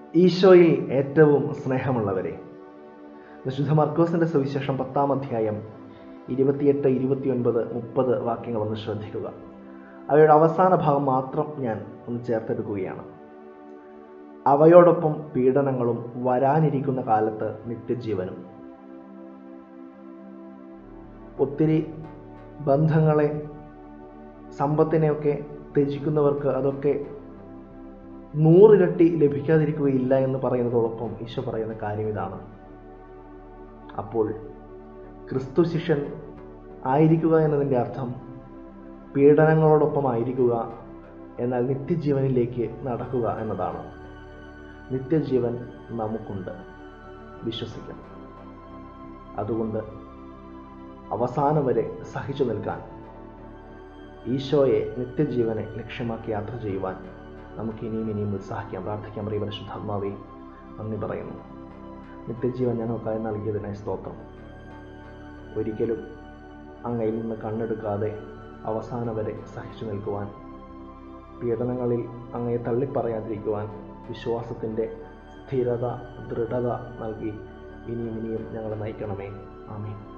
ഈശോയിൽ ഏറ്റവും സ്നേഹമുള്ളവരെ വിശുദ്ധ മർക്കോസിന്റെ സുവിശേഷം പത്താം അധ്യായം ഇരുപത്തിയെട്ട് ഇരുപത്തിയൊൻപത് മുപ്പത് വാക്യങ്ങളൊന്ന് ശ്രദ്ധിക്കുക അവയുടെ അവസാന ഭാഗം മാത്രം ഞാൻ ഒന്ന് ചേർത്തെടുക്കുകയാണ് അവയോടൊപ്പം പീഡനങ്ങളും വരാനിരിക്കുന്ന കാലത്ത് നിത്യജീവനും ഒത്തിരി ബന്ധങ്ങളെ സമ്പത്തിനെയൊക്കെ ത്യജിക്കുന്നവർക്ക് അതൊക്കെ നൂറിരട്ടി ലഭിക്കാതിരിക്കുകയില്ല എന്ന് പറയുന്നതോടൊപ്പം ഈശോ പറയുന്ന കാര്യം ഇതാണ് അപ്പോൾ ക്രിസ്തു ശിഷ്യൻ ആയിരിക്കുക എന്നതിൻ്റെ അർത്ഥം പീഡനങ്ങളോടൊപ്പം ആയിരിക്കുക എന്നാൽ നിത്യജീവനിലേക്ക് നടക്കുക എന്നതാണ് നിത്യജീവൻ നമുക്കുണ്ട് വിശ്വസിക്കാം അതുകൊണ്ട് അവസാനം വരെ സഹിച്ചു നിൽക്കാൻ ഈശോയെ നിത്യജീവനെ ലക്ഷ്യമാക്കി യാത്ര ചെയ്യുവാൻ നമുക്ക് ഇനിയും ഇനിയും ഉത്സാഹിക്കാം പ്രാർത്ഥിക്കാം പ്രിയ പരിശുദ്ധാത്മാവേ നന്ദി പറയുന്നു നിത്യജീവൻ ഞങ്ങൾക്കായി നൽകിയതിനായി സ്തോത്രം ഒരിക്കലും അങ്ങയിൽ നിന്ന് കണ്ണെടുക്കാതെ അവസാനം വരെ സഹിച്ചു നിൽക്കുവാൻ പീഡനങ്ങളിൽ അങ്ങയെ തള്ളിപ്പറയാതിരിക്കുവാൻ വിശ്വാസത്തിൻ്റെ സ്ഥിരത ദൃഢത നൽകി ഇനിയും ഇനിയും ഞങ്ങളെ നയിക്കണമേ ആമീൻ